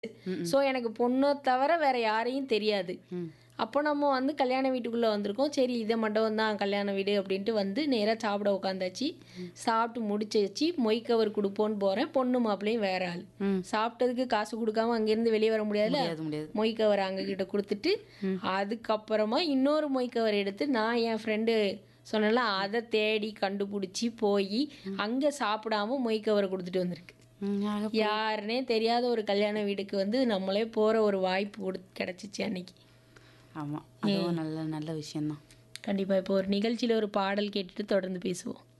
so எனக்கு பொண்ணை தவிர வேற யாரையும் தெரியாது அப்போ நம்ம வந்து கல்யாண வீட்டுக்குள்ளே வந்திருக்கோம் சரி இதை மட்டும் தான் கல்யாண வீடு அப்படின்ட்டு வந்து நேராக சாப்பிட உட்காந்தாச்சு சாப்பிட்டு முடிச்சாச்சு மொய் கவர் கொடுப்போன்னு போகிறேன் பொண்ணு மாப்பிள்ளையும் வேற ஆள் சாப்பிட்டதுக்கு காசு கொடுக்காம அங்கேருந்து வெளியே வர முடியாதுல்ல முடியாது முடியாது மொய் கவர் அங்கே கிட்ட கொடுத்துட்டு அதுக்கப்புறமா இன்னொரு மொய் கவர் எடுத்து நான் என் ஃப்ரெண்டு சொன்னல அதை தேடி கண்டுபிடிச்சி போய் அங்கே சாப்பிடாம மொய் கவர் கொடுத்துட்டு வந்திருக்கு ம், ஆக- யாருன்னே தெரியாத ஒரு கல்யாண வீட்டுக்கு வந்து நம்மளே போகிற ஒரு வாய்ப்பு கொடு கிடச்சிச்சு அன்னைக்கு ஆமா அதுவும் நல்ல நல்ல விஷயம்தான் கண்டிப்பாக இப்போ ஒரு நிகழ்ச்சியில் ஒரு பாடல் கேட்டுட்டு தொடர்ந்து பேசுவோம்